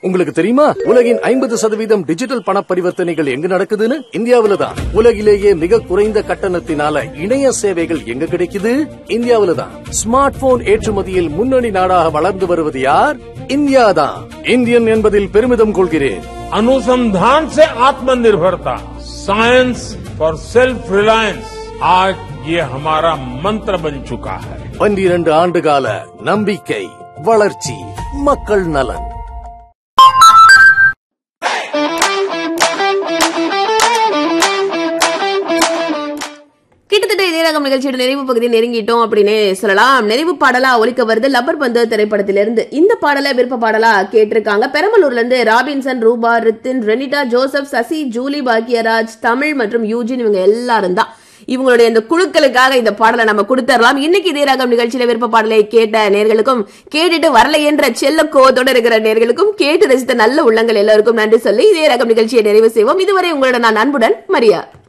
உங்களுக்கு தெரியுமா உலகின் ஐம்பது சதவீதம் டிஜிட்டல் பண பரிவர்த்தனைகள் எங்க நடக்குதுன்னு இந்தியாவில தான் உலகிலேயே மிக குறைந்த கட்டணத்தினால இணைய சேவைகள் எங்க கிடைக்குது இந்தியாவில தான் ஸ்மார்ட் போன் ஏற்றுமதியில் முன்னணி நாடாக வளர்ந்து வருவது யார் இந்தியா தான் இந்தியன் என்பதில் பெருமிதம் கொள்கிறேன் अनुसंधान से आत्मनिर्भरता साइंस फॉर सेल्फ रिलायंस आज ये हमारा मंत्र बन चुका है பன்னிரண்டு ஆண்டுகால நம்பிக்கை வளர்ச்சி மக்கள் நலன் கிட்டத்தட்ட இதயரகம் நிகழ்ச்சியோட நிறைவு பகுதியை நெருங்கிட்டோம் அப்படின்னு சொல்லலாம் நிறைவு பாடலா ஒலிக்க வருது லப்பர் பந்து திரைப்படத்திலிருந்து இந்த பாடலை விருப்ப பாடலா கேட்டிருக்காங்க பெரம்பலூர்ல இருந்து Robinson Rupa Rithin Renita Joseph Sasi Julie Bhagyaraj Tamil மற்றும் யூஜின் இவங்க எல்லாரும் தான் இவங்களுடைய இந்த குழுக்களுக்காக இந்த பாடலை நம்ம கொடுத்துடலாம் இன்னைக்கு இதே ரகம் நிகழ்ச்சியில விருப்ப பாடலை கேட்ட நேர்களுக்கும் கேட்டுட்டு வரல என்ற செல்ல கோவத்தோட இருக்கிற நேர்களுக்கும் கேட்டு ரசித்த நல்ல உள்ளங்கள் எல்லாருக்கும் நன்றி சொல்லி இதே ரகம் நிகழ்ச்சியை நிறைவு செய்வோம் இதுவரை உங்களோட நான் அன்புடன் மரியா